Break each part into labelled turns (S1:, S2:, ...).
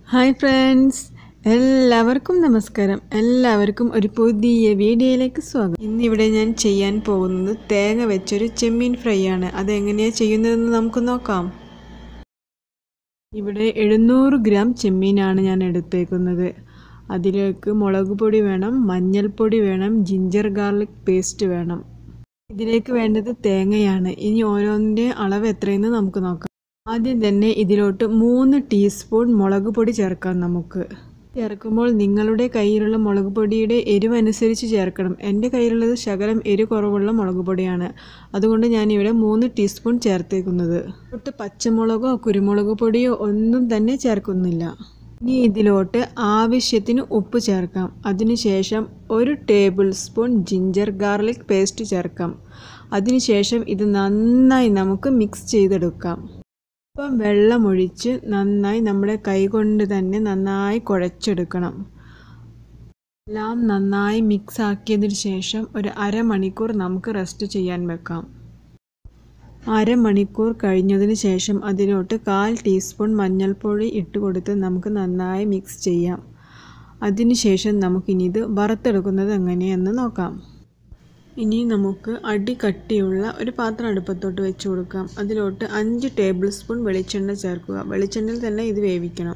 S1: hi friends എല്ലാവർക്കും നമസ്കാരം എല്ലാവർക്കും ഒരു പുതിയ വീഡിയോയിലേക്ക് സ്വാഗതം ഇന്നിവിടെ ഞാൻ ചെയ്യാൻ പോകുന്നത് തേങ്ങ വെച്ചൊരു ചെമ്മീൻ ഫ്രൈ ആണ് അതെങ്ങനെയാണ് ചെയ്യുന്നതെന്ന് നമുക്ക് നോക്കാം ഇവിടെ എഴുന്നൂറ് ഗ്രാം ചെമ്മീനാണ് ഞാൻ എടുത്തേക്കുന്നത് അതിലേക്ക് മുളക് പൊടി വേണം മഞ്ഞൾപ്പൊടി വേണം ജിഞ്ചർ ഗാർലിക് പേസ്റ്റ് വേണം ഇതിലേക്ക് വേണ്ടത് തേങ്ങയാണ് ഇനി ഓരോന്നിൻ്റെ അളവ് എത്രയെന്ന് നമുക്ക് നോക്കാം ആദ്യം തന്നെ ഇതിലോട്ട് മൂന്ന് ടീസ്പൂൺ മുളക് പൊടി ചേർക്കാം നമുക്ക് ചേർക്കുമ്പോൾ നിങ്ങളുടെ കയ്യിലുള്ള മുളക് പൊടിയുടെ എരിവനുസരിച്ച് ചേർക്കണം എൻ്റെ കയ്യിലുള്ളത് ശകലം എരി കുറവുള്ള മുളക് പൊടിയാണ് അതുകൊണ്ട് ഞാനിവിടെ മൂന്ന് ടീസ്പൂൺ ചേർത്തേക്കുന്നത് തൊട്ട് പച്ചമുളകോ കുരുമുളക് പൊടിയോ ഒന്നും തന്നെ ചേർക്കുന്നില്ല ഇനി ഇതിലോട്ട് ആവശ്യത്തിന് ഉപ്പ് ചേർക്കാം അതിനുശേഷം ഒരു tablespoon ginger garlic paste ചേർക്കാം അതിനുശേഷം ഇത് നന്നായി നമുക്ക് മിക്സ് ചെയ്തെടുക്കാം ഇപ്പം വെള്ളമൊഴിച്ച് നന്നായി നമ്മുടെ കൈ കൊണ്ട് തന്നെ നന്നായി കുഴച്ചെടുക്കണം എല്ലാം നന്നായി മിക്സ് ആക്കിയതിന് ശേഷം ഒരു അരമണിക്കൂർ നമുക്ക് റെസ്റ്റ് ചെയ്യാൻ വെക്കാം അരമണിക്കൂർ കഴിഞ്ഞതിന് ശേഷം അതിലോട്ട് കാൽ ടീസ്പൂൺ മഞ്ഞൾപ്പൊടി ഇട്ട് കൊടുത്ത് നമുക്ക് നന്നായി മിക്സ് ചെയ്യാം അതിനുശേഷം നമുക്കിനി ഇത് വറുത്തെടുക്കുന്നത് എങ്ങനെയെന്ന് നോക്കാം ഇനി നമുക്ക് അടി കട്ടിയുള്ള ഒരു പാത്രം അടുപ്പത്തോട്ട് വെച്ച് കൊടുക്കാം അതിലോട്ട് അഞ്ച് ടേബിൾ സ്പൂൺ വെളിച്ചെണ്ണ ചേർക്കുക വെളിച്ചെണ്ണയിൽ തന്നെ ഇത് വേവിക്കണം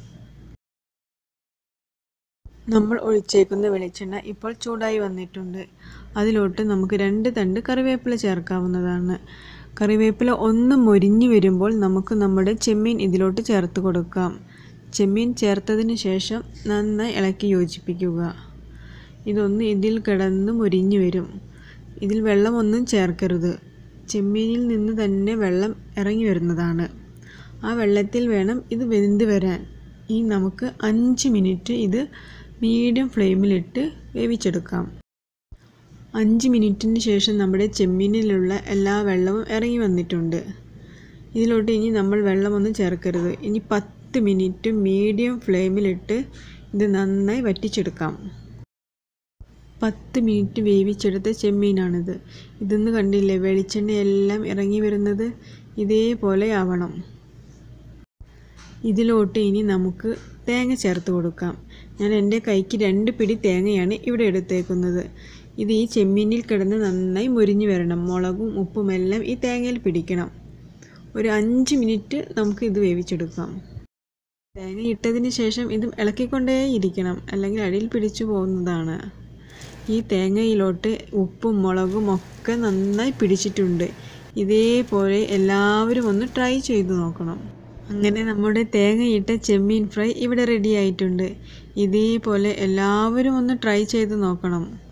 S1: നമ്മൾ ഒഴിച്ചേക്കുന്ന വെളിച്ചെണ്ണ ഇപ്പോൾ ചൂടായി വന്നിട്ടുണ്ട് അതിലോട്ട് നമുക്ക് രണ്ട് തണ്ട് കറിവേപ്പില ചേർക്കാവുന്നതാണ് കറിവേപ്പില ഒന്ന് മൊരിഞ്ഞു വരുമ്പോൾ നമുക്ക് നമ്മുടെ ചെമ്മീൻ ഇതിലോട്ട് ചേർത്ത് കൊടുക്കാം ചെമ്മീൻ ചേർത്തതിന് ശേഷം നന്നായി ഇളക്കി യോജിപ്പിക്കുക ഇതൊന്ന് ഇതിൽ കിടന്ന് മൊരിഞ്ഞു വരും ഇതിൽ വെള്ളമൊന്നും ചേർക്കരുത് ചെമ്മീനിൽ നിന്ന് തന്നെ വെള്ളം ഇറങ്ങി വരുന്നതാണ് ആ വെള്ളത്തിൽ വേണം ഇത് വെന്ത് വരാൻ ഇനി നമുക്ക് അഞ്ച് മിനിറ്റ് ഇത് മീഡിയം ഫ്ലെയിമിലിട്ട് വേവിച്ചെടുക്കാം അഞ്ച് മിനിറ്റിന് ശേഷം നമ്മുടെ ചെമ്മീനിലുള്ള എല്ലാ വെള്ളവും ഇറങ്ങി വന്നിട്ടുണ്ട് ഇതിലോട്ട് ഇനി നമ്മൾ വെള്ളമൊന്നും ചേർക്കരുത് ഇനി പത്ത് മിനിറ്റ് മീഡിയം ഫ്ലെയിമിലിട്ട് ഇത് നന്നായി വറ്റിച്ചെടുക്കാം പത്ത് മിനിറ്റ് വേവിച്ചെടുത്ത ചെമ്മീനാണിത് ഇതൊന്ന് കണ്ടില്ലേ വെളിച്ചെണ്ണയെല്ലാം ഇറങ്ങി വരുന്നത് ഇതേപോലെ ആവണം ഇതിലോട്ട് ഇനി നമുക്ക് തേങ്ങ ചേർത്ത് കൊടുക്കാം ഞാൻ എൻ്റെ കൈക്ക് രണ്ട് പിടി തേങ്ങയാണ് ഇവിടെ എടുത്തേക്കുന്നത് ഇത് ഈ ചെമ്മീനിൽ കിടന്ന് നന്നായി മുരിഞ്ഞു വരണം മുളകും ഉപ്പും എല്ലാം ഈ തേങ്ങയിൽ പിടിക്കണം ഒരു അഞ്ച് മിനിറ്റ് നമുക്ക് ഇത് വേവിച്ചെടുക്കാം തേങ്ങ ഇട്ടതിന് ശേഷം ഇത് ഇളക്കിക്കൊണ്ടേ ഇരിക്കണം അല്ലെങ്കിൽ അടിയിൽ പിടിച്ചു പോകുന്നതാണ് ഈ തേങ്ങയിലോട്ട് ഉപ്പും മുളകും ഒക്കെ നന്നായി പിടിച്ചിട്ടുണ്ട് ഇതേപോലെ എല്ലാവരും ഒന്ന് ട്രൈ ചെയ്ത് നോക്കണം അങ്ങനെ നമ്മുടെ തേങ്ങയിട്ട ചെമ്മീൻ ഫ്രൈ ഇവിടെ റെഡി ആയിട്ടുണ്ട് ഇതേപോലെ എല്ലാവരും ഒന്ന് ട്രൈ ചെയ്ത് നോക്കണം